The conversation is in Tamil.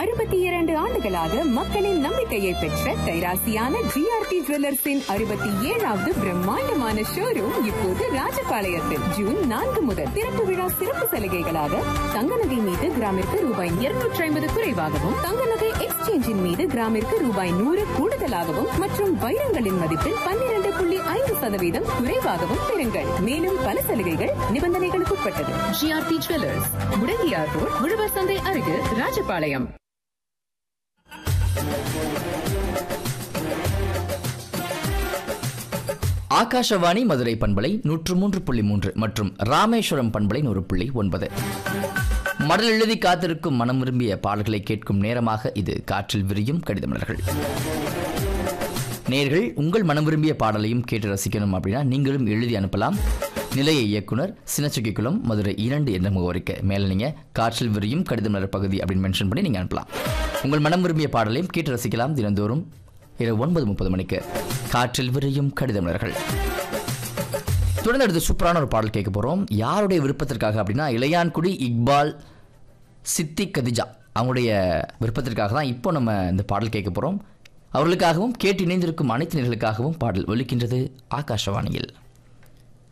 அறுபத்தி இரண்டு ஆண்டுகளாக மக்களின் நம்பிக்கையை பெற்ற கைராசியான ஜிஆர்டி ஜுவல்லர்ஸின் அறுபத்தி ஏழாவது பிரம்மாண்டமான ஷோரூம் இப்போது ராஜபாளையத்தில் ஜூன் நான்கு முதல் திறப்பு விழா சிறப்பு சலுகைகளாக தங்க நகை மீது கிராமிற்கு ரூபாய் இருநூற்றி ஐம்பது குறைவாகவும் தங்க நகை எக்ஸ்சேஞ்சின் மீது கிராமிற்கு ரூபாய் நூறு கூடுதலாகவும் மற்றும் வைரங்களின் மதிப்பில் பன்னிரண்டு புள்ளி ஐந்து சதவீதம் குறைவாகவும் பெறுங்கள் மேலும் பல சலுகைகள் நிபந்தனைகளுக்கு உட்பட்டது ஜிஆர்டி ஜுவல்லர்ஸ் முடங்கியார் ரோட் உழவர் சந்தை அருகே ராஜபாளையம் ஆகாஷவாணி மதுரை பண்பலை நூற்று மூன்று புள்ளி மூன்று மற்றும் ராமேஸ்வரம் பண்பலை நூறு புள்ளி ஒன்பது மடல் எழுதி காத்திருக்கும் மனம் விரும்பிய பாடல்களை கேட்கும் நேரமாக இது காற்றில் விரியும் கடிதமலர்கள் நேர்கள் உங்கள் மனம் விரும்பிய பாடலையும் கேட்டு ரசிக்கணும் அப்படின்னா நீங்களும் எழுதி அனுப்பலாம் நிலைய இயக்குனர் சின்னச்சுக்கிக்குளம் மதுரை இரண்டு என்ற முகவரிக்கு மேலே நீங்கள் காற்றில் விரியும் கடிதமலர் பகுதி அப்படின்னு மென்ஷன் பண்ணி நீங்கள் அனுப்பலாம் உங்கள் மனம் விரும்பிய பாடலையும் கேட்டு ரசிக்கலாம் தினந்தோறும் இரவு ஒன்பது முப்பது மணிக்கு காற்றில் விரியும் கடிதமலர்கள் தொடர்ந்து அடுத்து சூப்பரான ஒரு பாடல் கேட்க போகிறோம் யாருடைய விருப்பத்திற்காக அப்படின்னா இளையான்குடி இக்பால் சித்தி கதிஜா அவங்களுடைய விருப்பத்திற்காக தான் இப்போ நம்ம இந்த பாடல் கேட்க போகிறோம் அவர்களுக்காகவும் கேட்டு இணைந்திருக்கும் அனைத்து நேர்களுக்காகவும் பாடல் ஒலிக்கின்றது ஆகாஷவாணியில்